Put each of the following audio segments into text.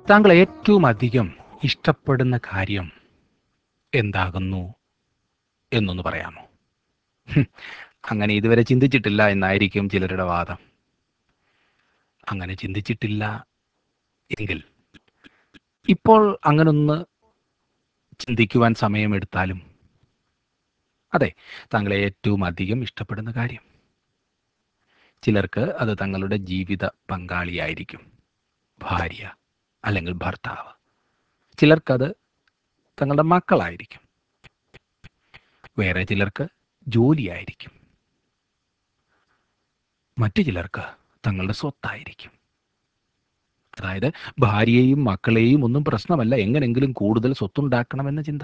താങ്കൾ ഏറ്റവും അധികം ഇഷ്ടപ്പെടുന്ന കാര്യം എന്താകുന്നു എന്നൊന്ന് പറയാമോ ഹും, അങ്ങനെ ഇതുവരെ ചിന്തിച്ചിട്ടില്ല എന്നായിരിക്കും ചിലരുടെ വാദം അങ്ങനെ ചിന്തിച്ചിട്ടില്ല എങ്കിൽ ഇപ്പോൾ അങ്ങനൊന്ന് ചിന്തിക്കുവാൻ സമയമെടുത്താലും അതെ താങ്കളെ ഏറ്റവും അധികം ഇഷ്ടപ്പെടുന്ന കാര്യം ചിലർക്ക് അത് തങ്ങളുടെ ജീവിത പങ്കാളിയായിരിക്കും ഭാര്യ അല്ലെങ്കിൽ ഭർത്താവ് ചിലർക്കത് തങ്ങളുടെ മക്കളായിരിക്കും വേറെ ചിലർക്ക് ജോലിയായിരിക്കും മറ്റു ചിലർക്ക് തങ്ങളുടെ സ്വത്തായിരിക്കും അതായത് ഭാര്യയെയും മക്കളെയും ഒന്നും പ്രശ്നമല്ല എങ്ങനെങ്കിലും കൂടുതൽ സ്വത്തുണ്ടാക്കണമെന്ന ചിന്ത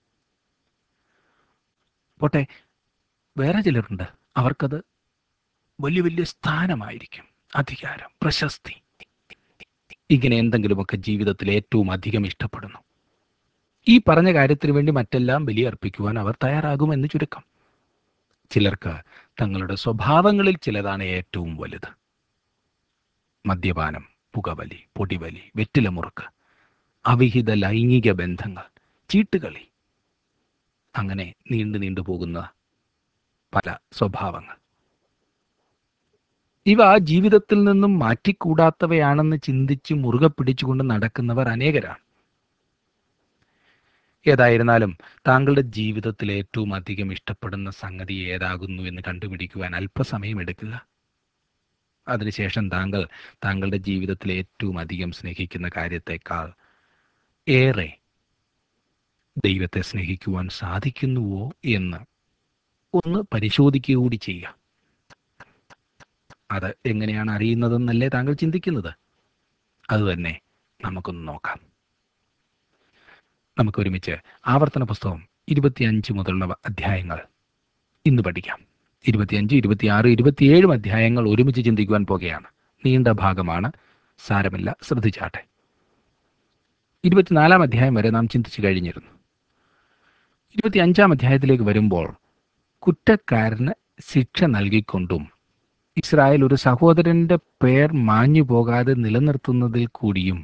പോട്ടെ വേറെ ചിലരുണ്ട് അവർക്കത് വലിയ വലിയ സ്ഥാനമായിരിക്കും അധികാരം പ്രശസ്തി ഇങ്ങനെ എന്തെങ്കിലുമൊക്കെ ജീവിതത്തിൽ ഏറ്റവും അധികം ഇഷ്ടപ്പെടുന്നു ഈ പറഞ്ഞ കാര്യത്തിന് വേണ്ടി മറ്റെല്ലാം ബലിയർപ്പിക്കുവാൻ അവർ തയ്യാറാകുമെന്ന് ചുരുക്കം ചിലർക്ക് തങ്ങളുടെ സ്വഭാവങ്ങളിൽ ചിലതാണ് ഏറ്റവും വലുത് മദ്യപാനം പുകവലി പൊടിവലി വെറ്റിലമുറുക്ക് അവിഹിത ലൈംഗിക ബന്ധങ്ങൾ ചീട്ടുകളി അങ്ങനെ നീണ്ടു നീണ്ടു പോകുന്ന പല സ്വഭാവങ്ങൾ ഇവ ജീവിതത്തിൽ നിന്നും മാറ്റിക്കൂടാത്തവയാണെന്ന് ചിന്തിച്ച് മുറുകെ പിടിച്ചുകൊണ്ട് നടക്കുന്നവർ അനേകരാണ് ഏതായിരുന്നാലും താങ്കളുടെ ജീവിതത്തിൽ ഏറ്റവും അധികം ഇഷ്ടപ്പെടുന്ന സംഗതി ഏതാകുന്നു എന്ന് കണ്ടുപിടിക്കുവാൻ അല്പസമയം എടുക്കുക അതിനുശേഷം താങ്കൾ താങ്കളുടെ ജീവിതത്തിൽ ഏറ്റവും അധികം സ്നേഹിക്കുന്ന കാര്യത്തെക്കാൾ ഏറെ ദൈവത്തെ സ്നേഹിക്കുവാൻ സാധിക്കുന്നുവോ എന്ന് ഒന്ന് പരിശോധിക്കുക കൂടി ചെയ്യുക അത് എങ്ങനെയാണ് അറിയുന്നതെന്നല്ലേ താങ്കൾ ചിന്തിക്കുന്നത് അതുതന്നെ നമുക്കൊന്ന് നോക്കാം നമുക്ക് ഒരുമിച്ച് ആവർത്തന പുസ്തകം ഇരുപത്തിയഞ്ച് മുതലുള്ള അധ്യായങ്ങൾ ഇന്ന് പഠിക്കാം ഇരുപത്തിയഞ്ച് ഇരുപത്തിയാറ് ഇരുപത്തിയേഴും അധ്യായങ്ങൾ ഒരുമിച്ച് ചിന്തിക്കുവാൻ പോകുകയാണ് നീണ്ട ഭാഗമാണ് സാരമില്ല ശ്രദ്ധിച്ചാട്ടെ ഇരുപത്തിനാലാം അധ്യായം വരെ നാം ചിന്തിച്ചു കഴിഞ്ഞിരുന്നു ഇരുപത്തിയഞ്ചാം അധ്യായത്തിലേക്ക് വരുമ്പോൾ കുറ്റക്കാരന് ശിക്ഷ നൽകിക്കൊണ്ടും ഇസ്രായേൽ ഒരു സഹോദരന്റെ പേർ മാഞ്ഞു പോകാതെ നിലനിർത്തുന്നതിൽ കൂടിയും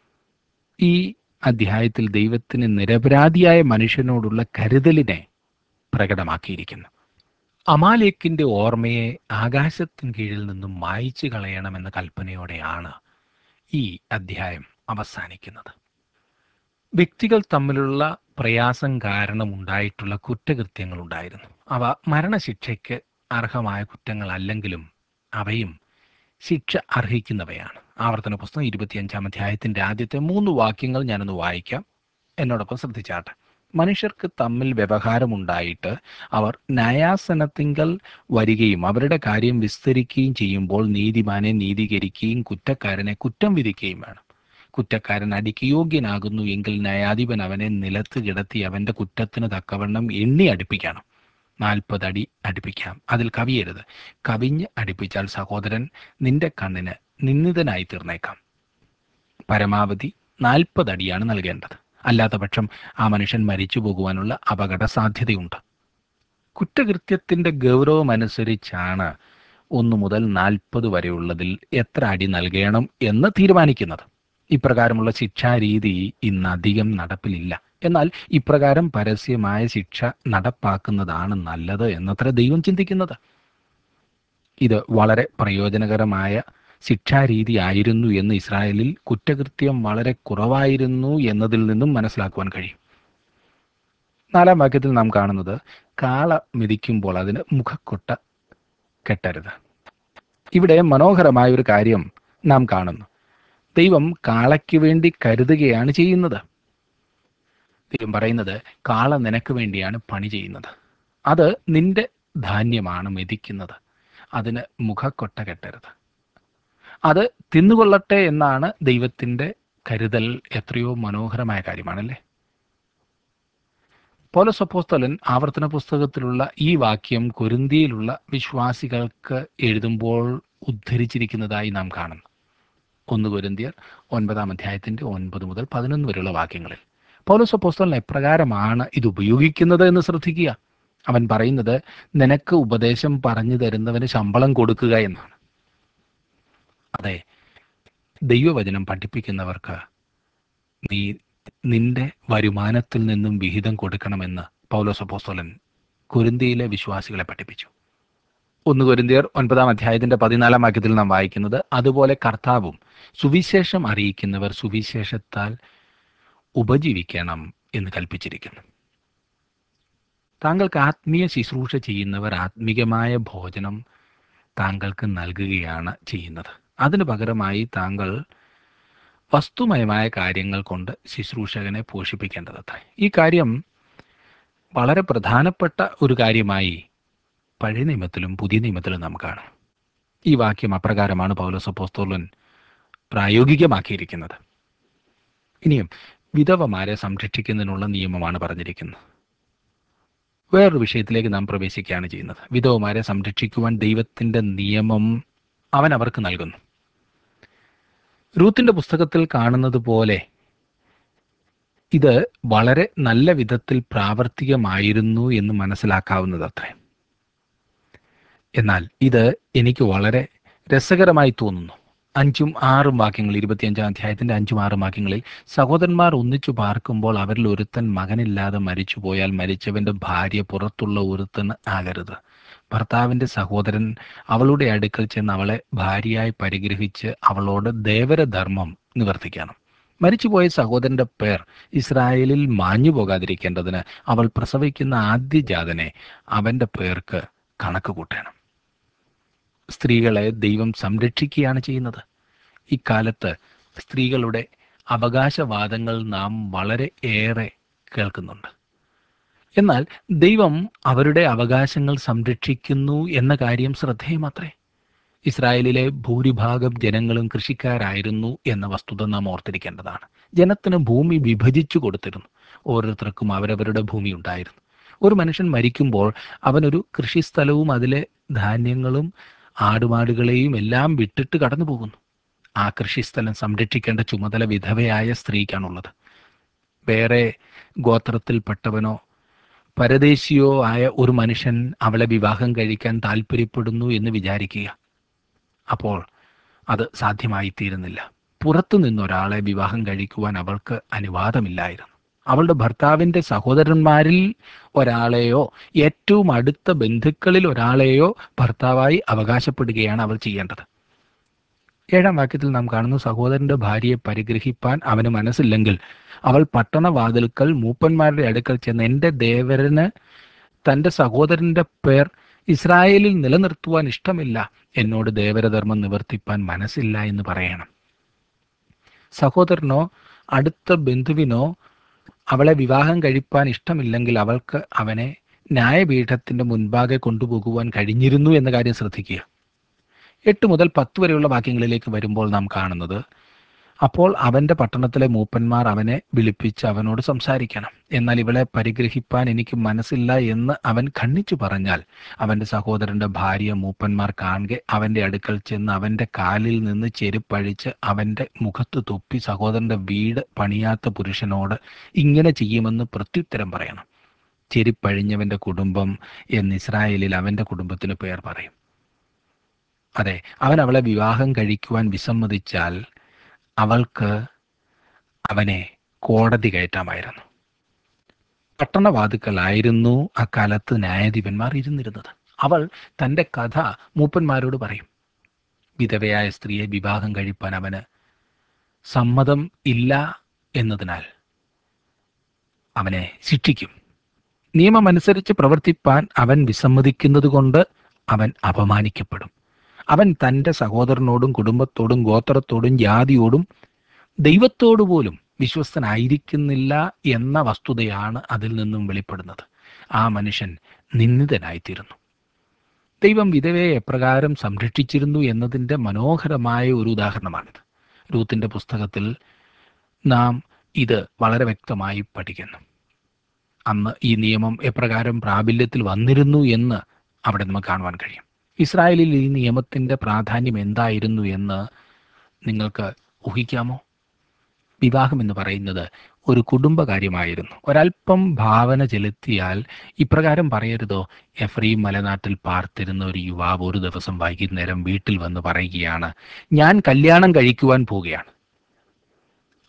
ഈ അധ്യായത്തിൽ ദൈവത്തിന് നിരപരാധിയായ മനുഷ്യനോടുള്ള കരുതലിനെ പ്രകടമാക്കിയിരിക്കുന്നു അമാലേക്കിന്റെ ഓർമ്മയെ ആകാശത്തിന് കീഴിൽ നിന്നും മായിച്ചു കളയണമെന്ന കൽപ്പനയോടെയാണ് ഈ അധ്യായം അവസാനിക്കുന്നത് വ്യക്തികൾ തമ്മിലുള്ള പ്രയാസം കാരണം ഉണ്ടായിട്ടുള്ള കുറ്റകൃത്യങ്ങൾ ഉണ്ടായിരുന്നു അവ മരണശിക്ഷയ്ക്ക് അർഹമായ കുറ്റങ്ങളല്ലെങ്കിലും അവയും ശിക്ഷ അർഹിക്കുന്നവയാണ് ആവർത്തന പുസ്തകം ഇരുപത്തിയഞ്ചാം അധ്യായത്തിന്റെ ആദ്യത്തെ മൂന്ന് വാക്യങ്ങൾ ഞാനൊന്ന് വായിക്കാം എന്നോടൊപ്പം ശ്രദ്ധിച്ചാട്ടെ മനുഷ്യർക്ക് തമ്മിൽ വ്യവഹാരമുണ്ടായിട്ട് അവർ ന്യായാസനത്തിങ്കൽ വരികയും അവരുടെ കാര്യം വിസ്തരിക്കുകയും ചെയ്യുമ്പോൾ നീതിമാനെ നീതീകരിക്കുകയും കുറ്റക്കാരനെ കുറ്റം വിധിക്കുകയും വേണം കുറ്റക്കാരൻ അടിക്ക് യോഗ്യനാകുന്നു എങ്കിൽ ന്യായാധിപൻ അവനെ നിലത്ത് കിടത്തി അവന്റെ കുറ്റത്തിന് തക്കവണ്ണം എണ്ണി അടുപ്പിക്കണം നാൽപ്പത് അടി അടുപ്പിക്കാം അതിൽ കവിയരുത് കവിഞ്ഞ് അടുപ്പിച്ചാൽ സഹോദരൻ നിന്റെ കണ്ണിന് നിന്ദിതനായി തീർന്നേക്കാം പരമാവധി നാൽപ്പത് അടിയാണ് നൽകേണ്ടത് അല്ലാത്ത പക്ഷം ആ മനുഷ്യൻ മരിച്ചു പോകുവാനുള്ള അപകട സാധ്യതയുണ്ട് കുറ്റകൃത്യത്തിന്റെ ഗൗരവമനുസരിച്ചാണ് ഒന്നു മുതൽ നാൽപ്പത് വരെയുള്ളതിൽ എത്ര അടി നൽകണം എന്ന് തീരുമാനിക്കുന്നത് ഇപ്രകാരമുള്ള ശിക്ഷാരീതി ഇന്ന് അധികം നടപ്പിലില്ല എന്നാൽ ഇപ്രകാരം പരസ്യമായ ശിക്ഷ നടപ്പാക്കുന്നതാണ് നല്ലത് എന്നത്ര ദൈവം ചിന്തിക്കുന്നത് ഇത് വളരെ പ്രയോജനകരമായ ശിക്ഷാരീതി ആയിരുന്നു എന്ന് ഇസ്രായേലിൽ കുറ്റകൃത്യം വളരെ കുറവായിരുന്നു എന്നതിൽ നിന്നും മനസ്സിലാക്കുവാൻ കഴിയും നാലാം വാക്യത്തിൽ നാം കാണുന്നത് കാള മിതിക്കുമ്പോൾ അതിന് മുഖക്കൊട്ട കെട്ടരുത് ഇവിടെ മനോഹരമായ ഒരു കാര്യം നാം കാണുന്നു ദൈവം കാളയ്ക്ക് വേണ്ടി കരുതുകയാണ് ചെയ്യുന്നത് ദൈവം പറയുന്നത് കാള നിനക്ക് വേണ്ടിയാണ് പണി ചെയ്യുന്നത് അത് നിന്റെ ധാന്യമാണ് മെതിക്കുന്നത് അതിന് മുഖക്കൊട്ട കെട്ടരുത് അത് തിന്നുകൊള്ളട്ടെ എന്നാണ് ദൈവത്തിൻ്റെ കരുതൽ എത്രയോ മനോഹരമായ കാര്യമാണല്ലേ പോലസപ്പോസ്തലൻ ആവർത്തന പുസ്തകത്തിലുള്ള ഈ വാക്യം കൊരിന്തിയിലുള്ള വിശ്വാസികൾക്ക് എഴുതുമ്പോൾ ഉദ്ധരിച്ചിരിക്കുന്നതായി നാം കാണുന്നു ഒന്ന് കൊരിന്തിയർ ഒൻപതാം അധ്യായത്തിന്റെ ഒൻപത് മുതൽ പതിനൊന്ന് വരെയുള്ള വാക്യങ്ങളിൽ പൗലോസ് അപ്പോസ്തലൻ എപ്രകാരമാണ് ഇത് ഉപയോഗിക്കുന്നത് എന്ന് ശ്രദ്ധിക്കുക അവൻ പറയുന്നത് നിനക്ക് ഉപദേശം പറഞ്ഞു തരുന്നവന് ശമ്പളം കൊടുക്കുക എന്നാണ് അതെ ദൈവവചനം പഠിപ്പിക്കുന്നവർക്ക് നീ നിന്റെ വരുമാനത്തിൽ നിന്നും വിഹിതം കൊടുക്കണമെന്ന് പൗലോസ് അപ്പോസ്തലൻ കുരുന്തിയിലെ വിശ്വാസികളെ പഠിപ്പിച്ചു ഒന്ന് കുരുന്തിയർ ഒൻപതാം അധ്യായത്തിന്റെ പതിനാലാം വാക്യത്തിൽ നാം വായിക്കുന്നത് അതുപോലെ കർത്താവും സുവിശേഷം അറിയിക്കുന്നവർ സുവിശേഷത്താൽ ഉപജീവിക്കണം എന്ന് കൽപ്പിച്ചിരിക്കുന്നു താങ്കൾക്ക് ആത്മീയ ശുശ്രൂഷ ചെയ്യുന്നവർ ആത്മീകമായ ഭോജനം താങ്കൾക്ക് നൽകുകയാണ് ചെയ്യുന്നത് അതിനു പകരമായി താങ്കൾ വസ്തുമയമായ കാര്യങ്ങൾ കൊണ്ട് ശുശ്രൂഷകനെ പോഷിപ്പിക്കേണ്ടതത്രേ ഈ കാര്യം വളരെ പ്രധാനപ്പെട്ട ഒരു കാര്യമായി പഴയ നിയമത്തിലും പുതിയ നിയമത്തിലും നാം കാണും ഈ വാക്യം അപ്രകാരമാണ് പൗലോസ് അപ്പോസ്തോലൻ പ്രായോഗികമാക്കിയിരിക്കുന്നത് ഇനിയും വിധവമാരെ സംരക്ഷിക്കുന്നതിനുള്ള നിയമമാണ് പറഞ്ഞിരിക്കുന്നത് വേറൊരു വിഷയത്തിലേക്ക് നാം പ്രവേശിക്കുകയാണ് ചെയ്യുന്നത് വിധവമാരെ സംരക്ഷിക്കുവാൻ ദൈവത്തിൻ്റെ നിയമം അവൻ അവർക്ക് നൽകുന്നു റൂത്തിന്റെ പുസ്തകത്തിൽ കാണുന്നത് പോലെ ഇത് വളരെ നല്ല വിധത്തിൽ പ്രാവർത്തികമായിരുന്നു എന്ന് മനസ്സിലാക്കാവുന്നത് അത്രേ എന്നാൽ ഇത് എനിക്ക് വളരെ രസകരമായി തോന്നുന്നു അഞ്ചും ആറും വാക്യങ്ങൾ ഇരുപത്തിയഞ്ചാം അധ്യായത്തിന്റെ അഞ്ചും ആറും വാക്യങ്ങളിൽ സഹോദരന്മാർ ഒന്നിച്ചു പാർക്കുമ്പോൾ അവരിൽ ഒരുത്തൻ മകനില്ലാതെ മരിച്ചുപോയാൽ മരിച്ചവന്റെ ഭാര്യ പുറത്തുള്ള ഒരുത്തൻ ആകരുത് ഭർത്താവിന്റെ സഹോദരൻ അവളുടെ അടുക്കൽ ചെന്ന് അവളെ ഭാര്യയായി പരിഗ്രഹിച്ച് അവളോട് ദേവരധർമ്മം നിവർത്തിക്കണം മരിച്ചുപോയ സഹോദരന്റെ പേർ ഇസ്രായേലിൽ മാഞ്ഞു പോകാതിരിക്കേണ്ടതിന് അവൾ പ്രസവിക്കുന്ന ആദ്യജാതനെ അവന്റെ പേർക്ക് കണക്ക് കൂട്ടണം സ്ത്രീകളെ ദൈവം സംരക്ഷിക്കുകയാണ് ചെയ്യുന്നത് ഇക്കാലത്ത് സ്ത്രീകളുടെ അവകാശവാദങ്ങൾ നാം വളരെ ഏറെ കേൾക്കുന്നുണ്ട് എന്നാൽ ദൈവം അവരുടെ അവകാശങ്ങൾ സംരക്ഷിക്കുന്നു എന്ന കാര്യം ശ്രദ്ധേയമത്രേ ഇസ്രായേലിലെ ഭൂരിഭാഗം ജനങ്ങളും കൃഷിക്കാരായിരുന്നു എന്ന വസ്തുത നാം ഓർത്തിരിക്കേണ്ടതാണ് ജനത്തിന് ഭൂമി വിഭജിച്ചു കൊടുത്തിരുന്നു ഓരോരുത്തർക്കും അവരവരുടെ ഭൂമി ഉണ്ടായിരുന്നു ഒരു മനുഷ്യൻ മരിക്കുമ്പോൾ അവനൊരു കൃഷിസ്ഥലവും അതിലെ ധാന്യങ്ങളും ആടുമാടുകളെയും എല്ലാം വിട്ടിട്ട് കടന്നു പോകുന്നു ആ കൃഷിസ്ഥലം സംരക്ഷിക്കേണ്ട ചുമതല വിധവയായ സ്ത്രീക്കാണുള്ളത് വേറെ ഗോത്രത്തിൽപ്പെട്ടവനോ പരദേശിയോ ആയ ഒരു മനുഷ്യൻ അവളെ വിവാഹം കഴിക്കാൻ താല്പര്യപ്പെടുന്നു എന്ന് വിചാരിക്കുക അപ്പോൾ അത് സാധ്യമായി തീരുന്നില്ല പുറത്തു നിന്നൊരാളെ വിവാഹം കഴിക്കുവാൻ അവൾക്ക് അനുവാദമില്ലായിരുന്നു അവളുടെ ഭർത്താവിൻ്റെ സഹോദരന്മാരിൽ ഒരാളെയോ ഏറ്റവും അടുത്ത ബന്ധുക്കളിൽ ഒരാളെയോ ഭർത്താവായി അവകാശപ്പെടുകയാണ് അവൾ ചെയ്യേണ്ടത് ഏഴാം വാക്യത്തിൽ നാം കാണുന്നു സഹോദരന്റെ ഭാര്യയെ പരിഗ്രഹിപ്പാൻ അവന് മനസ്സില്ലെങ്കിൽ അവൾ പട്ടണവാതിൽക്കൽ മൂപ്പന്മാരുടെ അടുക്കൽ ചെന്ന് എൻ്റെ ദേവരന് തൻ്റെ സഹോദരന്റെ പേർ ഇസ്രായേലിൽ നിലനിർത്തുവാൻ ഇഷ്ടമില്ല എന്നോട് ദേവരധർമ്മം നിവർത്തിപ്പാൻ മനസ്സില്ല എന്ന് പറയണം സഹോദരനോ അടുത്ത ബന്ധുവിനോ അവളെ വിവാഹം കഴിപ്പാൻ ഇഷ്ടമില്ലെങ്കിൽ അവൾക്ക് അവനെ ന്യായപീഠത്തിന്റെ മുൻപാകെ കൊണ്ടുപോകുവാൻ കഴിഞ്ഞിരുന്നു എന്ന കാര്യം ശ്രദ്ധിക്കുക എട്ട് മുതൽ പത്ത് വരെയുള്ള വാക്യങ്ങളിലേക്ക് വരുമ്പോൾ നാം കാണുന്നത് അപ്പോൾ അവന്റെ പട്ടണത്തിലെ മൂപ്പന്മാർ അവനെ വിളിപ്പിച്ച് അവനോട് സംസാരിക്കണം എന്നാൽ ഇവളെ പരിഗ്രഹിപ്പാൻ എനിക്ക് മനസ്സില്ല എന്ന് അവൻ ഖണ്ഡിച്ചു പറഞ്ഞാൽ അവന്റെ സഹോദരന്റെ ഭാര്യ മൂപ്പന്മാർ കാണുക അവന്റെ അടുക്കൽ ചെന്ന് അവന്റെ കാലിൽ നിന്ന് ചെരുപ്പഴിച്ച് അവന്റെ മുഖത്ത് തുപ്പി സഹോദരന്റെ വീട് പണിയാത്ത പുരുഷനോട് ഇങ്ങനെ ചെയ്യുമെന്ന് പ്രത്യുത്തരം പറയണം ചെരുപ്പഴിഞ്ഞവന്റെ കുടുംബം എന്ന് ഇസ്രായേലിൽ അവന്റെ കുടുംബത്തിന് പേർ പറയും അതെ അവൻ അവളെ വിവാഹം കഴിക്കുവാൻ വിസമ്മതിച്ചാൽ അവൾക്ക് അവനെ കോടതി കയറ്റാമായിരുന്നു പട്ടണവാതുക്കലായിരുന്നു അക്കാലത്ത് ന്യായാധിപന്മാർ ഇരുന്നിരുന്നത് അവൾ തൻ്റെ കഥ മൂപ്പന്മാരോട് പറയും വിധവയായ സ്ത്രീയെ വിവാഹം കഴിപ്പാൻ അവന് സമ്മതം ഇല്ല എന്നതിനാൽ അവനെ ശിക്ഷിക്കും നിയമമനുസരിച്ച് പ്രവർത്തിപ്പാൻ അവൻ വിസമ്മതിക്കുന്നത് കൊണ്ട് അവൻ അപമാനിക്കപ്പെടും അവൻ തൻ്റെ സഹോദരനോടും കുടുംബത്തോടും ഗോത്രത്തോടും ജാതിയോടും ദൈവത്തോടു പോലും വിശ്വസ്തനായിരിക്കുന്നില്ല എന്ന വസ്തുതയാണ് അതിൽ നിന്നും വെളിപ്പെടുന്നത് ആ മനുഷ്യൻ നിന്ദിതനായിത്തീരുന്നു ദൈവം വിധവയെ എപ്രകാരം സംരക്ഷിച്ചിരുന്നു എന്നതിൻ്റെ മനോഹരമായ ഒരു ഉദാഹരണമാണിത് രൂത്തിൻ്റെ പുസ്തകത്തിൽ നാം ഇത് വളരെ വ്യക്തമായി പഠിക്കുന്നു അന്ന് ഈ നിയമം എപ്രകാരം പ്രാബല്യത്തിൽ വന്നിരുന്നു എന്ന് അവിടെ നമുക്ക് കാണുവാൻ കഴിയും ഇസ്രായേലിൽ ഈ നിയമത്തിൻ്റെ പ്രാധാന്യം എന്തായിരുന്നു എന്ന് നിങ്ങൾക്ക് ഊഹിക്കാമോ വിവാഹം എന്ന് പറയുന്നത് ഒരു കുടുംബകാര്യമായിരുന്നു ഒരല്പം ഭാവന ചെലുത്തിയാൽ ഇപ്രകാരം പറയരുതോ എഫ്രീം മലനാട്ടിൽ പാർത്തിരുന്ന ഒരു യുവാവ് ഒരു ദിവസം വൈകുന്നേരം വീട്ടിൽ വന്ന് പറയുകയാണ് ഞാൻ കല്യാണം കഴിക്കുവാൻ പോവുകയാണ്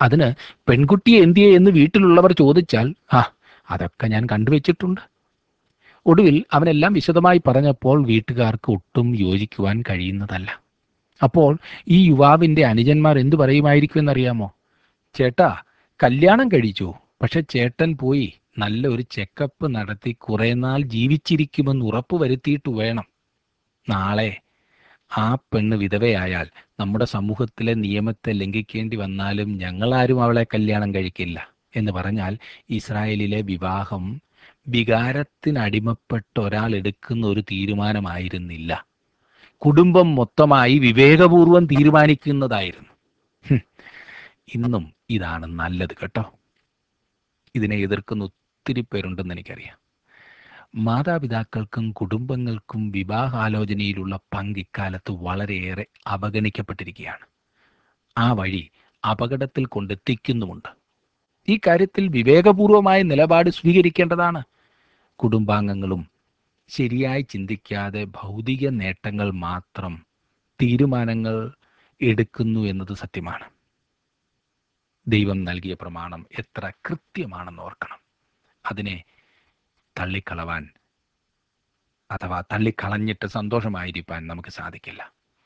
അതിന് പെൺകുട്ടിയെ എന്തിയെ എന്ന് വീട്ടിലുള്ളവർ ചോദിച്ചാൽ ആ അതൊക്കെ ഞാൻ കണ്ടുവച്ചിട്ടുണ്ട് ഒടുവിൽ അവനെല്ലാം വിശദമായി പറഞ്ഞപ്പോൾ വീട്ടുകാർക്ക് ഒട്ടും യോജിക്കുവാൻ കഴിയുന്നതല്ല അപ്പോൾ ഈ യുവാവിന്റെ അനുജന്മാർ എന്തു പറയുമായിരിക്കുമെന്നറിയാമോ ചേട്ടാ കല്യാണം കഴിച്ചു പക്ഷെ ചേട്ടൻ പോയി നല്ല ഒരു ചെക്കപ്പ് നടത്തി കുറെ നാൾ ജീവിച്ചിരിക്കുമെന്ന് ഉറപ്പ് വരുത്തിയിട്ട് വേണം നാളെ ആ പെണ്ണ് വിധവയായാൽ നമ്മുടെ സമൂഹത്തിലെ നിയമത്തെ ലംഘിക്കേണ്ടി വന്നാലും ഞങ്ങളാരും അവളെ കല്യാണം കഴിക്കില്ല എന്ന് പറഞ്ഞാൽ ഇസ്രായേലിലെ വിവാഹം വികാരത്തിനടിമപ്പെട്ട ഒരാൾ എടുക്കുന്ന ഒരു തീരുമാനമായിരുന്നില്ല കുടുംബം മൊത്തമായി വിവേകപൂർവം തീരുമാനിക്കുന്നതായിരുന്നു ഹും. ഇന്നും ഇതാണ് നല്ലത് കേട്ടോ ഇതിനെ എതിർക്കുന്ന ഒത്തിരി പേരുണ്ടെന്ന് എനിക്കറിയാം മാതാപിതാക്കൾക്കും കുടുംബങ്ങൾക്കും വിവാഹാലോചനയിലുള്ള പങ്ക് ഇക്കാലത്ത് വളരെയേറെ അവഗണിക്കപ്പെട്ടിരിക്കുകയാണ് ആ വഴി അപകടത്തിൽ കൊണ്ടെത്തിക്കുന്നുമുണ്ട് ഈ കാര്യത്തിൽ വിവേകപൂർവമായ നിലപാട് സ്വീകരിക്കേണ്ടതാണ് കുടുംബാംഗങ്ങളും ശരിയായി ചിന്തിക്കാതെ ഭൗതിക നേട്ടങ്ങൾ മാത്രം തീരുമാനങ്ങൾ എടുക്കുന്നു എന്നത് സത്യമാണ് ദൈവം നൽകിയ പ്രമാണം എത്ര കൃത്യമാണെന്ന് ഓർക്കണം അതിനെ തള്ളിക്കളവാൻ അഥവാ തള്ളിക്കളഞ്ഞിട്ട് സന്തോഷമായിരിക്കാൻ നമുക്ക് സാധിക്കില്ല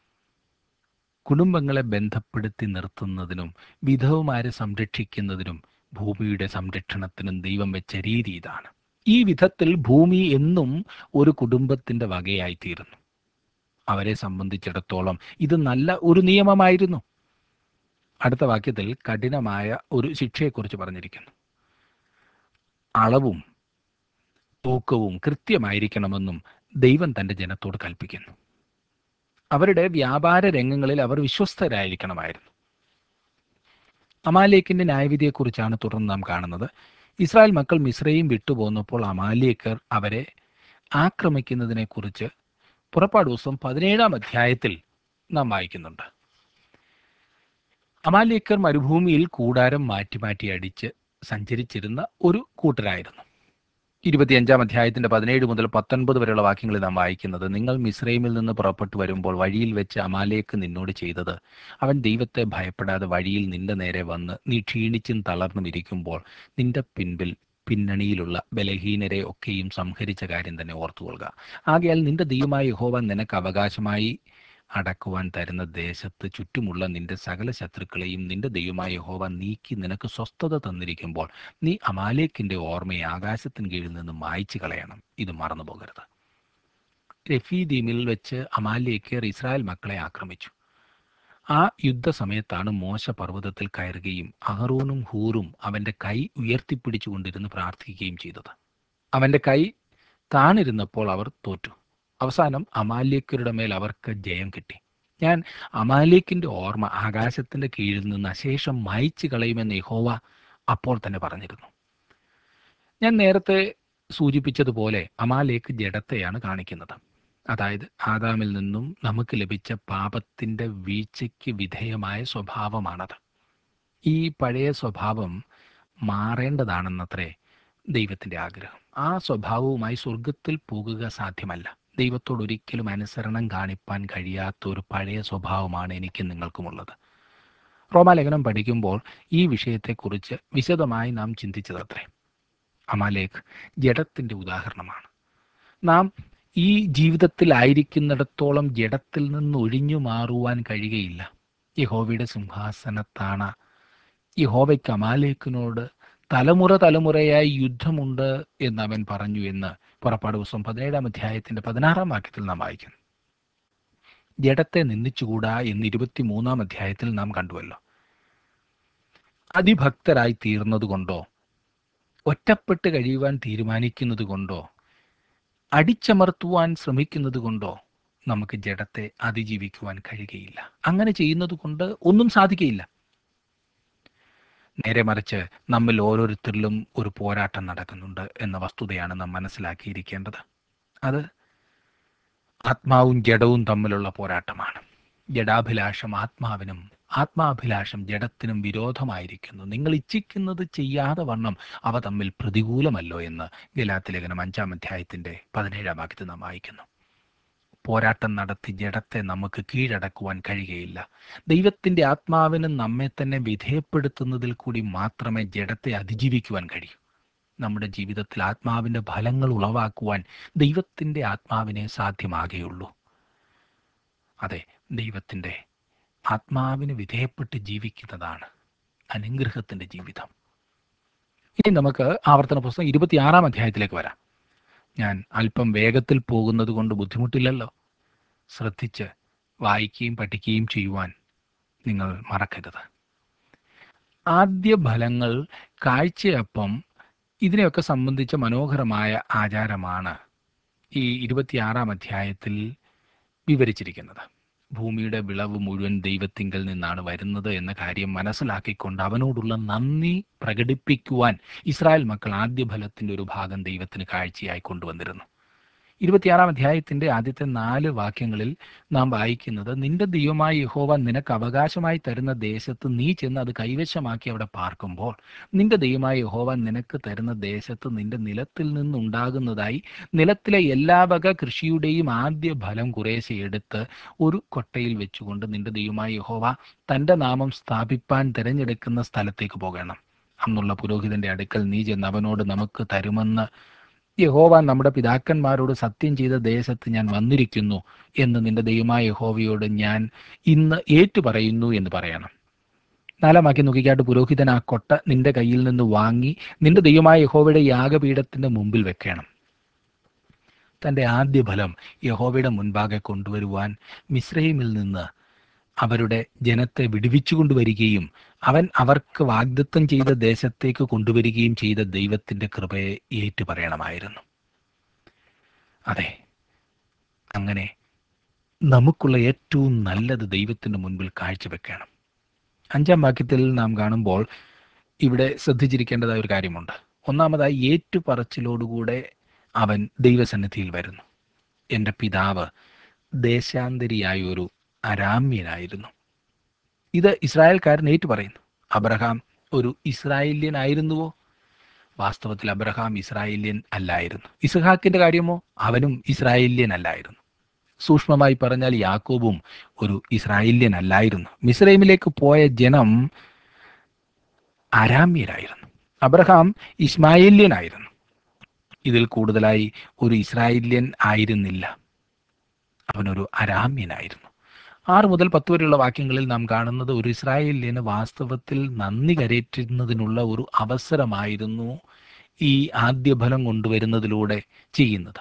കുടുംബങ്ങളെ ബന്ധപ്പെടുത്തി നിർത്തുന്നതിനും വിധവുമാരെ സംരക്ഷിക്കുന്നതിനും ഭൂമിയുടെ സംരക്ഷണത്തിനും ദൈവം വെച്ച രീതി ഇതാണ് ഈ വിധത്തിൽ ഭൂമി എന്നും ഒരു കുടുംബത്തിന്റെ വകയായി തീരുന്നു അവരെ സംബന്ധിച്ചിടത്തോളം ഇത് നല്ല ഒരു നിയമമായിരുന്നു അടുത്ത വാക്യത്തിൽ കഠിനമായ ഒരു ശിക്ഷയെക്കുറിച്ച് പറഞ്ഞിരിക്കുന്നു അളവും തൂക്കവും കൃത്യമായിരിക്കണമെന്നും ദൈവം തന്റെ ജനത്തോട് കൽപ്പിക്കുന്നു അവരുടെ വ്യാപാര രംഗങ്ങളിൽ അവർ വിശ്വസ്തരായിരിക്കണമായിരുന്നു അമാലേക്കിന്റെ ന്യായവിധിയെക്കുറിച്ചാണ് തുടർന്ന് നാം കാണുന്നത് ഇസ്രായേൽ മക്കൾ മിശ്രയും വിട്ടുപോന്നപ്പോൾ അമാലേക്കർ അവരെ ആക്രമിക്കുന്നതിനെക്കുറിച്ച് പുറപ്പാട് ദിവസം പതിനേഴാം അധ്യായത്തിൽ നാം വായിക്കുന്നുണ്ട് അമാലേക്കർ മരുഭൂമിയിൽ കൂടാരം മാറ്റി മാറ്റി അടിച്ച് സഞ്ചരിച്ചിരുന്ന ഒരു കൂട്ടരായിരുന്നു ഇരുപത്തിയഞ്ചാം അധ്യായത്തിന്റെ പതിനേഴ് മുതൽ പത്തൊൻപത് വരെയുള്ള വാക്യങ്ങളിൽ നാം വായിക്കുന്നത് നിങ്ങൾ മിസ്രൈമിൽ നിന്ന് പുറപ്പെട്ടു വരുമ്പോൾ വഴിയിൽ വെച്ച് അമാലേക്ക് നിന്നോട് ചെയ്തത് അവൻ ദൈവത്തെ ഭയപ്പെടാതെ വഴിയിൽ നിന്റെ നേരെ വന്ന് നീ ക്ഷീണിച്ചും തളർന്നും ഇരിക്കുമ്പോൾ നിന്റെ പിൻപിൽ പിന്നണിയിലുള്ള ബലഹീനരെ ഒക്കെയും സംഹരിച്ച കാര്യം തന്നെ ഓർത്തുകൊള്ളുക ആകയാൽ നിന്റെ ദൈവമായ യഹോവ നിനക്ക് അവകാശമായി അടക്കുവാൻ തരുന്ന ദേശത്ത് ചുറ്റുമുള്ള നിന്റെ സകല ശത്രുക്കളെയും നിന്റെ ദൈവമായ യഹോവ നീക്കി നിനക്ക് സ്വസ്ഥത തന്നിരിക്കുമ്പോൾ നീ അമാലേക്കിന്റെ ഓർമ്മയെ ആകാശത്തിന് കീഴിൽ നിന്ന് മായ്ച്ചു കളയണം ഇത് മറന്നു പോകരുത് രഫീദീമിൽ വെച്ച് അമാലേക്കർ ഇസ്രായേൽ മക്കളെ ആക്രമിച്ചു ആ യുദ്ധസമയത്താണ് മോശ പർവ്വതത്തിൽ കയറുകയും അഹറൂനും ഹൂറും അവന്റെ കൈ ഉയർത്തിപ്പിടിച്ചുകൊണ്ടിരുന്ന് പ്രാർത്ഥിക്കുകയും ചെയ്തത് അവന്റെ കൈ താണിരുന്നപ്പോൾ അവർ തോറ്റു അവസാനം അമാലേക്കരുടെ മേൽ അവർക്ക് ജയം കിട്ടി ഞാൻ അമാലേക്കിന്റെ ഓർമ്മ ആകാശത്തിന്റെ കീഴിൽ നിന്ന് അശേഷം മായ്ച്ചു കളയുമെന്ന് യഹോവ അപ്പോൾ തന്നെ പറഞ്ഞിരുന്നു ഞാൻ നേരത്തെ സൂചിപ്പിച്ചതുപോലെ അമാലേക്ക് ജഡത്തെയാണ് കാണിക്കുന്നത് അതായത് ആദാമിൽ നിന്നും നമുക്ക് ലഭിച്ച പാപത്തിന്റെ വീഴ്ചയ്ക്ക് വിധേയമായ സ്വഭാവമാണത് ഈ പഴയ സ്വഭാവം മാറേണ്ടതാണെന്നത്രേ ദൈവത്തിന്റെ ആഗ്രഹം ആ സ്വഭാവവുമായി സ്വർഗത്തിൽ പോകുക സാധ്യമല്ല ദൈവത്തോട് ഒരിക്കലും അനുസരണം കാണിപ്പാൻ കഴിയാത്ത ഒരു പഴയ സ്വഭാവമാണ് എനിക്കും നിങ്ങൾക്കുമുള്ളത് റോമാലേഖനം പഠിക്കുമ്പോൾ ഈ വിഷയത്തെക്കുറിച്ച് വിശദമായി നാം ചിന്തിച്ചതത്രേ അമാലേക്ക് ജഡത്തിന്റെ ഉദാഹരണമാണ് നാം ഈ ജീവിതത്തിലായിരിക്കുന്നിടത്തോളം ജഡത്തിൽ നിന്ന് ഒഴിഞ്ഞു മാറുവാൻ കഴിയുകയില്ല യഹോവയുടെ സിംഹാസനത്താണ യഹോവയ്ക്ക് അമാലേക്കിനോട് തലമുറ തലമുറയായി യുദ്ധമുണ്ട് എന്ന് അവൻ പറഞ്ഞു എന്ന് പുറപ്പാട് ദിവസം പതിനേഴാം അധ്യായത്തിന്റെ പതിനാറാം വാക്യത്തിൽ നാം വായിക്കുന്നു ജഡത്തെ നിന്ദിച്ചുകൂടാ എന്ന് ഇരുപത്തിമൂന്നാം അധ്യായത്തിൽ നാം കണ്ടുവല്ലോ അതിഭക്തരായി തീർന്നത് കൊണ്ടോ ഒറ്റപ്പെട്ട് കഴിയുവാൻ തീരുമാനിക്കുന്നത് കൊണ്ടോ അടിച്ചമർത്തുവാൻ ശ്രമിക്കുന്നത് കൊണ്ടോ നമുക്ക് ജഡത്തെ അതിജീവിക്കുവാൻ കഴിയുകയില്ല അങ്ങനെ ചെയ്യുന്നത് കൊണ്ട് ഒന്നും സാധിക്കയില്ല നേരെ മറിച്ച് നമ്മിൽ ഓരോരുത്തരിലും ഒരു പോരാട്ടം നടക്കുന്നുണ്ട് എന്ന വസ്തുതയാണ് നാം മനസ്സിലാക്കിയിരിക്കേണ്ടത് അത് ആത്മാവും ജഡവും തമ്മിലുള്ള പോരാട്ടമാണ് ജഡാഭിലാഷം ആത്മാവിനും ആത്മാഭിലാഷം ജഡത്തിനും വിരോധമായിരിക്കുന്നു നിങ്ങൾ ഇച്ഛിക്കുന്നത് ചെയ്യാതെ വണ്ണം അവ തമ്മിൽ പ്രതികൂലമല്ലോ എന്ന് ഗലാത്തി ലേഖനം അഞ്ചാം അധ്യായത്തിന്റെ പതിനേഴാം വാക്യത്തിൽ നാം വായിക്കുന്നു പോരാട്ടം നടത്തി ജഡത്തെ നമുക്ക് കീഴടക്കുവാൻ കഴിയുകയില്ല ദൈവത്തിൻ്റെ ആത്മാവിന് നമ്മെ തന്നെ വിധേയപ്പെടുത്തുന്നതിൽ കൂടി മാത്രമേ ജഡത്തെ അതിജീവിക്കുവാൻ കഴിയൂ നമ്മുടെ ജീവിതത്തിൽ ആത്മാവിൻ്റെ ഫലങ്ങൾ ഉളവാക്കുവാൻ ദൈവത്തിൻ്റെ ആത്മാവിനെ സാധ്യമാകുകയുള്ളൂ അതെ ദൈവത്തിൻ്റെ ആത്മാവിന് വിധേയപ്പെട്ട് ജീവിക്കുന്നതാണ് അനുഗ്രഹത്തിൻ്റെ ജീവിതം ഇനി നമുക്ക് ആവർത്തന പുസ്തകം ഇരുപത്തിയാറാം അധ്യായത്തിലേക്ക് വരാം ഞാൻ അല്പം വേഗത്തിൽ പോകുന്നത് കൊണ്ട് ബുദ്ധിമുട്ടില്ലല്ലോ ശ്രദ്ധിച്ച് വായിക്കുകയും പഠിക്കുകയും ചെയ്യുവാൻ നിങ്ങൾ മറക്കരുത് ആദ്യ ഫലങ്ങൾ കാഴ്ചയപ്പം ഇതിനെയൊക്കെ സംബന്ധിച്ച മനോഹരമായ ആചാരമാണ് ഈ ഇരുപത്തിയാറാം അധ്യായത്തിൽ വിവരിച്ചിരിക്കുന്നത് ഭൂമിയുടെ വിളവ് മുഴുവൻ ദൈവത്തിങ്കൽ നിന്നാണ് വരുന്നത് എന്ന കാര്യം മനസ്സിലാക്കിക്കൊണ്ട് അവനോടുള്ള നന്ദി പ്രകടിപ്പിക്കുവാൻ ഇസ്രായേൽ മക്കൾ ആദ്യ ഫലത്തിൻ്റെ ഒരു ഭാഗം ദൈവത്തിന് കാഴ്ചയായി കൊണ്ടുവന്നിരുന്നു ഇരുപത്തിയാറാം അധ്യായത്തിന്റെ ആദ്യത്തെ നാല് വാക്യങ്ങളിൽ നാം വായിക്കുന്നത് നിന്റെ ദൈവമായ യഹോവ നിനക്ക് അവകാശമായി തരുന്ന ദേശത്ത് നീ ചെന്ന് അത് കൈവശമാക്കി അവിടെ പാർക്കുമ്പോൾ നിന്റെ ദൈവമായ യഹോവ നിനക്ക് തരുന്ന ദേശത്ത് നിന്റെ നിലത്തിൽ നിന്നുണ്ടാകുന്നതായി നിലത്തിലെ എല്ലാ വക കൃഷിയുടെയും ആദ്യ ഫലം കുറേശ്ശെ എടുത്ത് ഒരു കൊട്ടയിൽ വെച്ചുകൊണ്ട് നിന്റെ ദൈവമായ യഹോവ തന്റെ നാമം സ്ഥാപിപ്പാൻ തിരഞ്ഞെടുക്കുന്ന സ്ഥലത്തേക്ക് പോകണം അന്നുള്ള പുരോഹിതന്റെ അടുക്കൽ നീ ചെന്ന് അവനോട് നമുക്ക് തരുമെന്ന് യഹോവ നമ്മുടെ പിതാക്കന്മാരോട് സത്യം ചെയ്ത ദേശത്ത് ഞാൻ വന്നിരിക്കുന്നു എന്ന് നിന്റെ ദൈവമായ യഹോവയോട് ഞാൻ ഇന്ന് ഏറ്റു പറയുന്നു എന്ന് പറയണം നാലാമാക്കി നോക്കിക്കാട്ട് പുരോഹിതൻ ആ കൊട്ട നിന്റെ കയ്യിൽ നിന്ന് വാങ്ങി നിന്റെ ദൈവമായ യഹോവയുടെ യാഗപീഠത്തിന്റെ മുമ്പിൽ വെക്കണം തന്റെ ആദ്യ ഫലം യഹോവയുടെ മുൻപാകെ കൊണ്ടുവരുവാൻ മിശ്രൈമിൽ നിന്ന് അവരുടെ ജനത്തെ വിടുവിച്ചു കൊണ്ടുവരികയും അവൻ അവർക്ക് വാഗ്ദത്തം ചെയ്ത ദേശത്തേക്ക് കൊണ്ടുവരികയും ചെയ്ത ദൈവത്തിന്റെ കൃപയെ ഏറ്റുപറയണമായിരുന്നു അതെ അങ്ങനെ നമുക്കുള്ള ഏറ്റവും നല്ലത് ദൈവത്തിന്റെ മുൻപിൽ കാഴ്ചവെക്കണം അഞ്ചാം വാക്യത്തിൽ നാം കാണുമ്പോൾ ഇവിടെ ശ്രദ്ധിച്ചിരിക്കേണ്ടതായ ഒരു കാര്യമുണ്ട് ഒന്നാമതായി ഏറ്റുപറച്ചിലോടുകൂടെ അവൻ ദൈവസന്നിധിയിൽ വരുന്നു എൻ്റെ പിതാവ് ദേശാന്തരിയായ ഒരു അരാമ്യനായിരുന്നു ഇത് ഇസ്രായേൽക്കാരൻ ഏറ്റു പറയുന്നു അബ്രഹാം ഒരു ഇസ്രായേല്യൻ ആയിരുന്നുവോ വാസ്തവത്തിൽ അബ്രഹാം ഇസ്രായേല്യൻ അല്ലായിരുന്നു ഇസ്ഹാക്കിന്റെ കാര്യമോ അവനും ഇസ്രായേല്യൻ അല്ലായിരുന്നു സൂക്ഷ്മമായി പറഞ്ഞാൽ യാക്കോബും ഒരു ഇസ്രായേല്യൻ അല്ലായിരുന്നു മിസ്രൈമിലേക്ക് പോയ ജനം അരാമ്യരായിരുന്നു അബ്രഹാം ഇസ്മായേല്യനായിരുന്നു ഇതിൽ കൂടുതലായി ഒരു ഇസ്രായേല്യൻ ആയിരുന്നില്ല അവനൊരു അരാമ്യനായിരുന്നു ആറ് മുതൽ പത്ത് വരെയുള്ള വാക്യങ്ങളിൽ നാം കാണുന്നത് ഒരു ഇസ്രായേലിന് വാസ്തവത്തിൽ നന്ദി കരയറ്റുന്നതിനുള്ള ഒരു അവസരമായിരുന്നു ഈ ആദ്യ ഫലം കൊണ്ടുവരുന്നതിലൂടെ ചെയ്യുന്നത്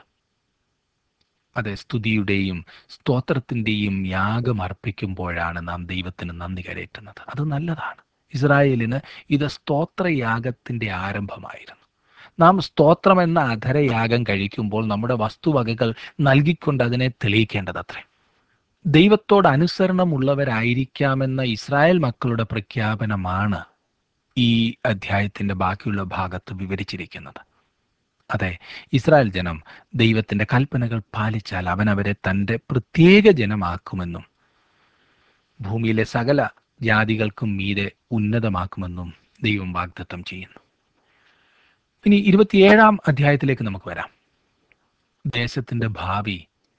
അതെ സ്തുതിയുടെയും സ്തോത്രത്തിൻ്റെയും യാഗം അർപ്പിക്കുമ്പോഴാണ് നാം ദൈവത്തിന് നന്ദി കരയറ്റുന്നത് അത് നല്ലതാണ് ഇസ്രായേലിന് ഇത് സ്തോത്രയാഗത്തിൻ്റെ ആരംഭമായിരുന്നു നാം സ്തോത്രം എന്ന അധരയാഗം കഴിക്കുമ്പോൾ നമ്മുടെ വസ്തുവകകൾ നൽകിക്കൊണ്ട് അതിനെ തെളിയിക്കേണ്ടതത്രേ ദൈവത്തോട് അനുസരണമുള്ളവരായിരിക്കാമെന്ന ഇസ്രായേൽ മക്കളുടെ പ്രഖ്യാപനമാണ് ഈ അധ്യായത്തിന്റെ ബാക്കിയുള്ള ഭാഗത്ത് വിവരിച്ചിരിക്കുന്നത് അതെ ഇസ്രായേൽ ജനം ദൈവത്തിന്റെ കൽപ്പനകൾ പാലിച്ചാൽ അവൻ അവരെ തൻ്റെ പ്രത്യേക ജനമാക്കുമെന്നും ഭൂമിയിലെ സകല ജാതികൾക്കും മീതെ ഉന്നതമാക്കുമെന്നും ദൈവം വാഗ്ദത്തം ചെയ്യുന്നു ഇനി ഇരുപത്തിയേഴാം അധ്യായത്തിലേക്ക് നമുക്ക് വരാം ദേശത്തിന്റെ ഭാവി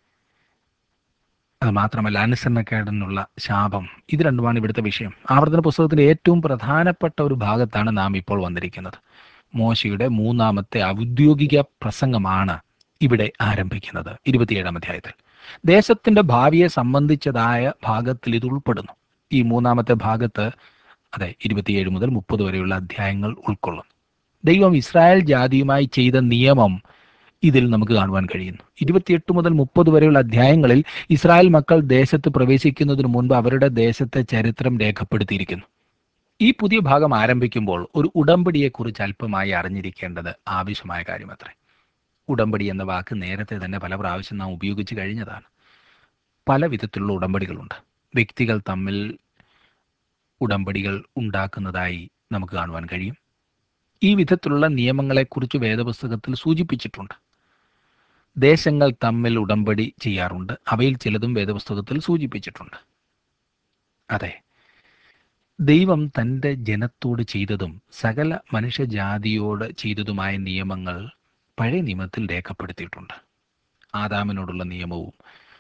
അത് മാത്രമല്ല അനുസരണക്കേടിനുള്ള ശാപം ഇത് രണ്ടുമാണ് ഇവിടുത്തെ വിഷയം ആവർത്തന പുസ്തകത്തിന്റെ ഏറ്റവും പ്രധാനപ്പെട്ട ഒരു ഭാഗത്താണ് നാം ഇപ്പോൾ വന്നിരിക്കുന്നത് മോശയുടെ മൂന്നാമത്തെ ഔദ്യോഗിക പ്രസംഗമാണ് ഇവിടെ ആരംഭിക്കുന്നത് ഇരുപത്തിയേഴാം അധ്യായത്തിൽ ദേശത്തിന്റെ ഭാവിയെ സംബന്ധിച്ചതായ ഭാഗത്തിൽ ഇത് ഉൾപ്പെടുന്നു ഈ മൂന്നാമത്തെ ഭാഗത്ത് അതെ ഇരുപത്തിയേഴ് മുതൽ മുപ്പത് വരെയുള്ള അധ്യായങ്ങൾ ഉൾക്കൊള്ളുന്നു ദൈവം ഇസ്രായേൽ ജാതിയുമായി ചെയ്ത നിയമം ഇതിൽ നമുക്ക് കാണുവാൻ കഴിയുന്നു ഇരുപത്തിയെട്ട് മുതൽ മുപ്പത് വരെയുള്ള അധ്യായങ്ങളിൽ ഇസ്രായേൽ മക്കൾ ദേശത്ത് പ്രവേശിക്കുന്നതിന് മുൻപ് അവരുടെ ദേശത്തെ ചരിത്രം രേഖപ്പെടുത്തിയിരിക്കുന്നു ഈ പുതിയ ഭാഗം ആരംഭിക്കുമ്പോൾ ഒരു ഉടമ്പടിയെക്കുറിച്ച് അല്പമായി അറിഞ്ഞിരിക്കേണ്ടത് ആവശ്യമായ കാര്യമത്രേ ഉടമ്പടി എന്ന വാക്ക് നേരത്തെ തന്നെ പല പ്രാവശ്യം നാം ഉപയോഗിച്ച് കഴിഞ്ഞതാണ് പല വിധത്തിലുള്ള ഉടമ്പടികളുണ്ട് വ്യക്തികൾ തമ്മിൽ ഉടമ്പടികൾ ഉണ്ടാക്കുന്നതായി നമുക്ക് കാണുവാൻ കഴിയും ഈ വിധത്തിലുള്ള നിയമങ്ങളെക്കുറിച്ച് വേദപുസ്തകത്തിൽ സൂചിപ്പിച്ചിട്ടുണ്ട് ദേശങ്ങൾ തമ്മിൽ ഉടമ്പടി ചെയ്യാറുണ്ട് അവയിൽ ചിലതും വേദപുസ്തകത്തിൽ സൂചിപ്പിച്ചിട്ടുണ്ട് അതെ ദൈവം തൻ്റെ ജനത്തോട് ചെയ്തതും സകല മനുഷ്യജാതിയോട് ചെയ്തതുമായ നിയമങ്ങൾ പഴയ നിയമത്തിൽ രേഖപ്പെടുത്തിയിട്ടുണ്ട് ആദാമിനോടുള്ള നിയമവും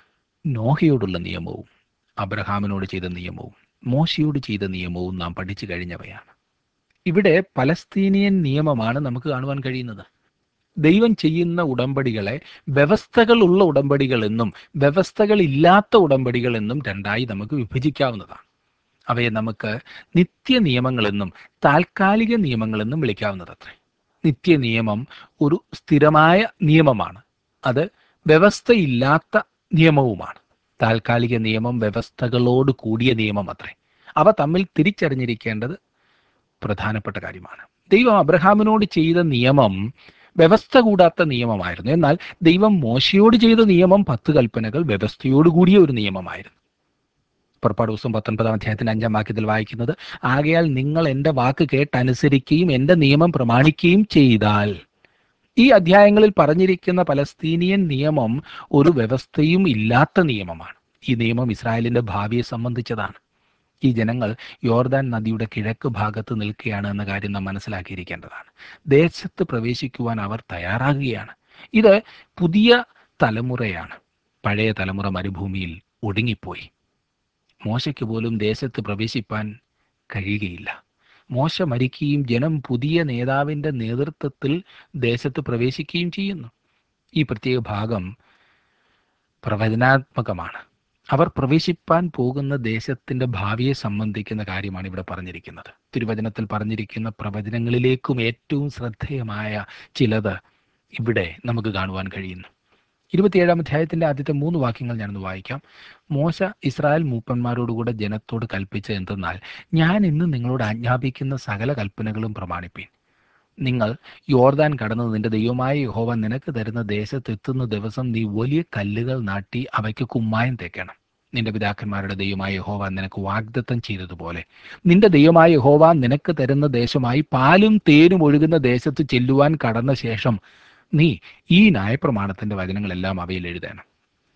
നോഹയോടുള്ള നിയമവും അബ്രഹാമിനോട് ചെയ്ത നിയമവും മോശയോട് ചെയ്ത നിയമവും നാം പഠിച്ചു കഴിഞ്ഞവയാണ് ഇവിടെ പലസ്തീനിയൻ നിയമമാണ് നമുക്ക് കാണുവാൻ കഴിയുന്നത് ദൈവം ചെയ്യുന്ന ഉടമ്പടികളെ വ്യവസ്ഥകളുള്ള ഉടമ്പടികൾ എന്നും വ്യവസ്ഥകളില്ലാത്ത ഉടമ്പടികൾ എന്നും രണ്ടായി നമുക്ക് വിഭജിക്കാവുന്നതാണ് അവയെ നമുക്ക് നിത്യ നിയമങ്ങളെന്നും താൽക്കാലിക നിയമങ്ങളെന്നും വിളിക്കാവുന്നതത്രേ നിത്യ നിയമം ഒരു സ്ഥിരമായ നിയമമാണ് അത് വ്യവസ്ഥയില്ലാത്ത നിയമവുമാണ് താൽക്കാലിക നിയമം വ്യവസ്ഥകളോട് കൂടിയ നിയമം അത്രേ അവ തമ്മിൽ തിരിച്ചറിഞ്ഞിരിക്കേണ്ടത് പ്രധാനപ്പെട്ട കാര്യമാണ് ദൈവം അബ്രഹാമിനോട് ചെയ്ത നിയമം വ്യവസ്ഥ കൂടാത്ത നിയമമായിരുന്നു എന്നാൽ ദൈവം മോശയോട് ചെയ്ത നിയമം പത്ത് കൽപ്പനകൾ വ്യവസ്ഥയോട് കൂടിയ ഒരു നിയമമായിരുന്നു പുറപ്പാട് ദിവസം പത്തൊൻപതാം അധ്യായത്തിന്റെ അഞ്ചാം വാക്യത്തിൽ വായിക്കുന്നത് ആകയാൽ നിങ്ങൾ എൻ്റെ വാക്ക് കേട്ടനുസരിക്കുകയും എൻ്റെ നിയമം പ്രമാണിക്കുകയും ചെയ്താൽ ഈ അധ്യായങ്ങളിൽ പറഞ്ഞിരിക്കുന്ന പലസ്തീനിയൻ നിയമം ഒരു വ്യവസ്ഥയും ഇല്ലാത്ത നിയമമാണ് ഈ നിയമം ഇസ്രായേലിന്റെ ഭാവിയെ സംബന്ധിച്ചതാണ് ഈ ജനങ്ങൾ യോർദാൻ നദിയുടെ കിഴക്ക് ഭാഗത്ത് നിൽക്കുകയാണ് എന്ന കാര്യം നാം മനസ്സിലാക്കിയിരിക്കേണ്ടതാണ് ദേശത്ത് പ്രവേശിക്കുവാൻ അവർ തയ്യാറാകുകയാണ് ഇത് പുതിയ തലമുറയാണ് പഴയ തലമുറ മരുഭൂമിയിൽ ഒടുങ്ങിപ്പോയി മോശയ്ക്ക് പോലും ദേശത്ത് പ്രവേശിപ്പാൻ കഴിയുകയില്ല മോശ മരിക്കുകയും ജനം പുതിയ നേതാവിൻ്റെ നേതൃത്വത്തിൽ ദേശത്ത് പ്രവേശിക്കുകയും ചെയ്യുന്നു ഈ പ്രത്യേക ഭാഗം പ്രവചനാത്മകമാണ് അവർ പ്രവേശിപ്പാൻ പോകുന്ന ദേശത്തിന്റെ ഭാവിയെ സംബന്ധിക്കുന്ന കാര്യമാണ് ഇവിടെ പറഞ്ഞിരിക്കുന്നത് തിരുവചനത്തിൽ പറഞ്ഞിരിക്കുന്ന പ്രവചനങ്ങളിലേക്കും ഏറ്റവും ശ്രദ്ധേയമായ ചിലത് ഇവിടെ നമുക്ക് കാണുവാൻ കഴിയുന്നു ഇരുപത്തിയേഴാം അധ്യായത്തിന്റെ ആദ്യത്തെ മൂന്ന് വാക്യങ്ങൾ ഞാനൊന്ന് വായിക്കാം മോശ ഇസ്രായേൽ മൂപ്പന്മാരോടുകൂടെ ജനത്തോട് കൽപ്പിച്ച എന്തെന്നാൽ ഞാൻ ഇന്ന് നിങ്ങളോട് ആജ്ഞാപിക്കുന്ന സകല കൽപ്പനകളും പ്രമാണിപ്പീൻ നിങ്ങൾ യോർദാൻ കടന്ന് നിന്റെ ദൈവമായ യഹോവ നിനക്ക് തരുന്ന ദേശത്തെത്തുന്ന ദിവസം നീ വലിയ കല്ലുകൾ നാട്ടി അവയ്ക്ക് കുമ്മായം തേക്കണം നിന്റെ പിതാക്കന്മാരുടെ ദൈവമായ യഹോവ നിനക്ക് വാഗ്ദത്തം ചെയ്തതുപോലെ നിന്റെ ദൈവമായ യഹോവ നിനക്ക് തരുന്ന ദേശമായി പാലും തേനും ഒഴുകുന്ന ദേശത്ത് ചെല്ലുവാൻ കടന്ന ശേഷം നീ ഈ ന്യായപ്രമാണത്തിന്റെ വചനങ്ങളെല്ലാം അവയിൽ എഴുതണം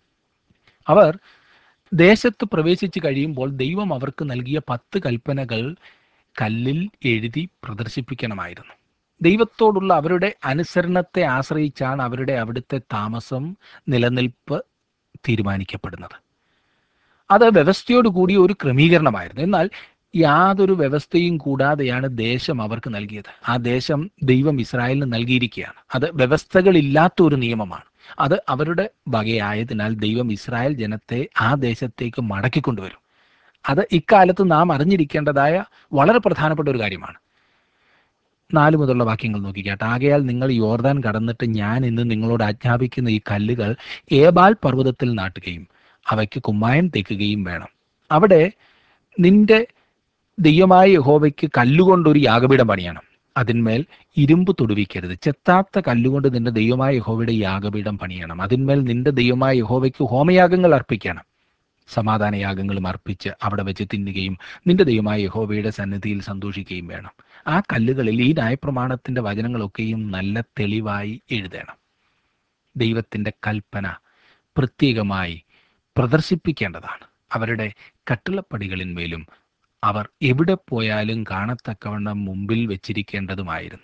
അവർ ദേശത്ത് പ്രവേശിച്ചു കഴിയുമ്പോൾ ദൈവം അവർക്ക് നൽകിയ പത്ത് കൽപ്പനകൾ കല്ലിൽ എഴുതി പ്രദർശിപ്പിക്കണമായിരുന്നു ദൈവത്തോടുള്ള അവരുടെ അനുസരണത്തെ ആശ്രയിച്ചാണ് അവരുടെ അവിടുത്തെ താമസം നിലനിൽപ്പ് തീരുമാനിക്കപ്പെടുന്നത് അത് വ്യവസ്ഥയോട് കൂടിയ ഒരു ക്രമീകരണമായിരുന്നു എന്നാൽ യാതൊരു വ്യവസ്ഥയും കൂടാതെയാണ് ദേശം അവർക്ക് നൽകിയത് ആ ദേശം ദൈവം ഇസ്രായേലിന് നൽകിയിരിക്കുകയാണ് അത് വ്യവസ്ഥകളില്ലാത്ത ഒരു നിയമമാണ് അത് അവരുടെ വകയായതിനാൽ ദൈവം ഇസ്രായേൽ ജനത്തെ ആ ദേശത്തേക്ക് മടക്കിക്കൊണ്ടുവരും അത് ഇക്കാലത്ത് നാം അറിഞ്ഞിരിക്കേണ്ടതായ വളരെ പ്രധാനപ്പെട്ട ഒരു കാര്യമാണ് നാല് മുതലുള്ള വാക്യങ്ങൾ നോക്കിക്കാട്ടെ ആകയാൽ നിങ്ങൾ യോർദാൻ കടന്നിട്ട് ഞാൻ ഇന്ന് നിങ്ങളോട് ആജ്ഞാപിക്കുന്ന ഈ കല്ലുകൾ ഏബാൽ പർവ്വതത്തിൽ നാട്ടുകയും അവയ്ക്ക് കുമ്മായം തേക്കുകയും വേണം അവിടെ നിന്റെ ദൈവമായ യഹോവയ്ക്ക് കല്ലുകൊണ്ടൊരു യാഗപീഠം പണിയണം അതിന്മേൽ ഇരുമ്പ് തൊടുവിക്കരുത് ചെത്താത്ത കല്ലുകൊണ്ട് നിന്റെ ദൈവമായ യഹോവയുടെ യാഗപീഠം പണിയണം അതിന്മേൽ നിന്റെ ദൈവമായ യഹോവയ്ക്ക് ഹോമയാഗങ്ങൾ അർപ്പിക്കണം സമാധാന യാഗങ്ങളും അർപ്പിച്ച് അവിടെ വെച്ച് തിന്നുകയും നിന്റെ ദൈവമായ യഹോവയുടെ സന്നിധിയിൽ സന്തോഷിക്കുകയും വേണം ആ കല്ലുകളിൽ ഈ ന്യായപ്രമാണത്തിന്റെ വചനങ്ങളൊക്കെയും നല്ല തെളിവായി എഴുതണം ദൈവത്തിന്റെ കൽപ്പന പ്രത്യേകമായി പ്രദർശിപ്പിക്കേണ്ടതാണ് അവരുടെ കട്ടിളപ്പടികളിന്മേലും അവർ എവിടെ പോയാലും കാണത്തക്കവണ്ണം മുമ്പിൽ വെച്ചിരിക്കേണ്ടതുമായിരുന്നു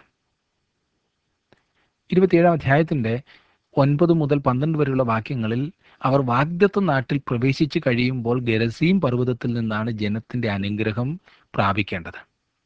ഇരുപത്തിയേഴാം അധ്യായത്തിന്റെ ഒൻപത് മുതൽ പന്ത്രണ്ട് വരെയുള്ള വാക്യങ്ങളിൽ അവർ വാഗ്ദത്ത നാട്ടിൽ പ്രവേശിച്ചു കഴിയുമ്പോൾ ഗരസീം പർവ്വതത്തിൽ നിന്നാണ് ജനത്തിന്റെ അനുഗ്രഹം പ്രാപിക്കേണ്ടത്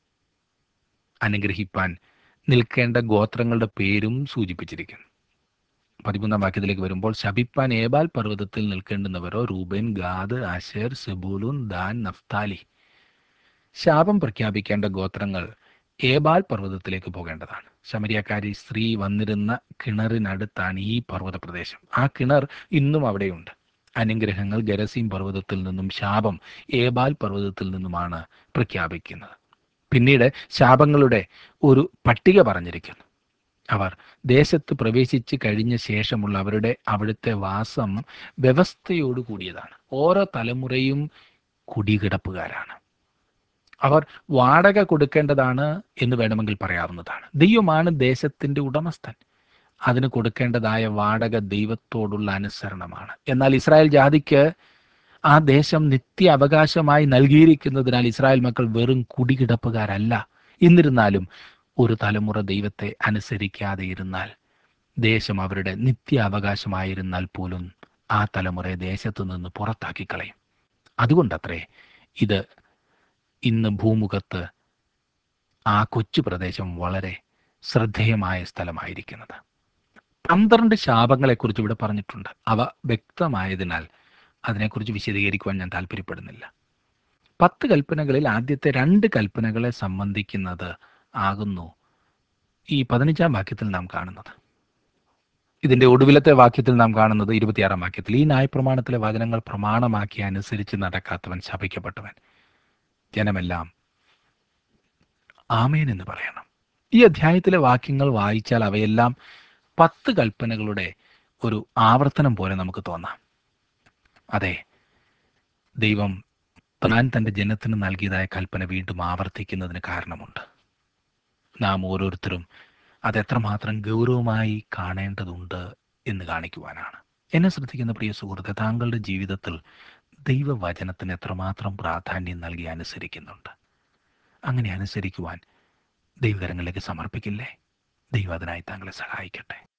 അനുഗ്രഹിപ്പാൻ നിൽക്കേണ്ട ഗോത്രങ്ങളുടെ പേരും സൂചിപ്പിച്ചിരിക്കുന്നു പതിമൂന്നാം വാക്യത്തിലേക്ക് വരുമ്പോൾ ശപിപ്പാൻ ഏബാൽ പർവ്വതത്തിൽ നിൽക്കേണ്ടുന്നവരോ Reuben Gad Asher Zebulun Dan Naphtali ശാപം പ്രഖ്യാപിക്കേണ്ട ഗോത്രങ്ങൾ ഏബാൽ പർവ്വതത്തിലേക്ക് പോകേണ്ടതാണ് ശമരിയക്കാരി സ്ത്രീ വന്നിരുന്ന കിണറിനടുത്താണ് ഈ പർവ്വത പ്രദേശം ആ കിണർ ഇന്നും അവിടെയുണ്ട് അനുഗ്രഹങ്ങൾ ഗരസീം പർവ്വതത്തിൽ നിന്നും ശാപം ഏബാൽ പർവ്വതത്തിൽ നിന്നുമാണ് പ്രഖ്യാപിക്കുന്നത് പിന്നീട് ശാപങ്ങളുടെ ഒരു പട്ടിക പറഞ്ഞിരിക്കുന്നു അവർ ദേശത്ത് പ്രവേശിച്ച് കഴിഞ്ഞ ശേഷമുള്ള അവരുടെ അവിടുത്തെ വാസം വ്യവസ്ഥയോട് കൂടിയതാണ് ഓരോ തലമുറയും കുടികിടപ്പുകാരാണ് അവർ വാടക കൊടുക്കേണ്ടതാണ് എന്ന് വേണമെങ്കിൽ പറയാവുന്നതാണ് ദൈവമാണ് ദേശത്തിന്റെ ഉടമസ്ഥൻ അതിന് കൊടുക്കേണ്ടതായ വാടക ദൈവത്തോടുള്ള അനുസരണമാണ് എന്നാൽ ഇസ്രായേൽ ജാതിക്ക് ആ ദേശം നിത്യ അവകാശമായി നൽകിയിരിക്കുന്നതിനാൽ ഇസ്രായേൽ മക്കൾ വെറും കുടികിടപ്പുകാരല്ല എന്നിരുന്നാലും ഒരു തലമുറ ദൈവത്തെ അനുസരിക്കാതെ ഇരുന്നാൽ ദേശം അവരുടെ നിത്യ അവകാശമായിരുന്നാൽ പോലും ആ തലമുറയെ ദേശത്തു നിന്ന് പുറത്താക്കി കളയും അതുകൊണ്ടത്രേ ഇത് ഇന്ന് ഭൂമുഖത്ത് ആ കൊച്ചു പ്രദേശം വളരെ ശ്രദ്ധേയമായ സ്ഥലമായിരിക്കുന്നത് പന്ത്രണ്ട് ശാപങ്ങളെക്കുറിച്ച് ഇവിടെ പറഞ്ഞിട്ടുണ്ട് അവ വ്യക്തമായതിനാൽ അതിനെക്കുറിച്ച് വിശദീകരിക്കുവാൻ ഞാൻ താല്പര്യപ്പെടുന്നില്ല പത്ത് കൽപ്പനകളിൽ ആദ്യത്തെ രണ്ട് കൽപ്പനകളെ സംബന്ധിക്കുന്നത് ആകുന്നു ഈ പതിനഞ്ചാം വാക്യത്തിൽ നാം കാണുന്നത് ഇതിന്റെ ഒടുവിലത്തെ വാക്യത്തിൽ നാം കാണുന്നത് ഇരുപത്തിയാറാം വാക്യത്തിൽ ഈ ന്യായപ്രമാണത്തിലെ വചനങ്ങൾ പ്രമാണമാക്കി അനുസരിച്ച് നടക്കാത്തവൻ ശപിക്കപ്പെട്ടവൻ ജനമെല്ലാം ആമേൻ എന്ന് പറയണം ഈ അധ്യായത്തിലെ വാക്യങ്ങൾ വായിച്ചാൽ അവയെല്ലാം പത്ത് കൽപ്പനകളുടെ ഒരു ആവർത്തനം പോലെ നമുക്ക് തോന്നാം അതെ ദൈവം താൻ തൻ്റെ ജനത്തിന് നൽകിയതായ കൽപ്പന വീണ്ടും ആവർത്തിക്കുന്നതിന് കാരണമുണ്ട് നാം ഓരോരുത്തരും അതെത്രമാത്രം ഗൗരവമായി കാണേണ്ടതുണ്ട് എന്ന് കാണിക്കുവാനാണ് എന്നെ ശ്രദ്ധിക്കുന്ന പ്രിയ സുഹൃത്തെ താങ്കളുടെ ജീവിതത്തിൽ ദൈവവചനത്തിന് എത്രമാത്രം പ്രാധാന്യം നൽകി അനുസരിക്കുന്നുണ്ട് അങ്ങനെ അനുസരിക്കുവാൻ ദൈവകരങ്ങളിലേക്ക് സമർപ്പിക്കില്ലേ ദൈവം അതിനായി താങ്കളെ സഹായിക്കട്ടെ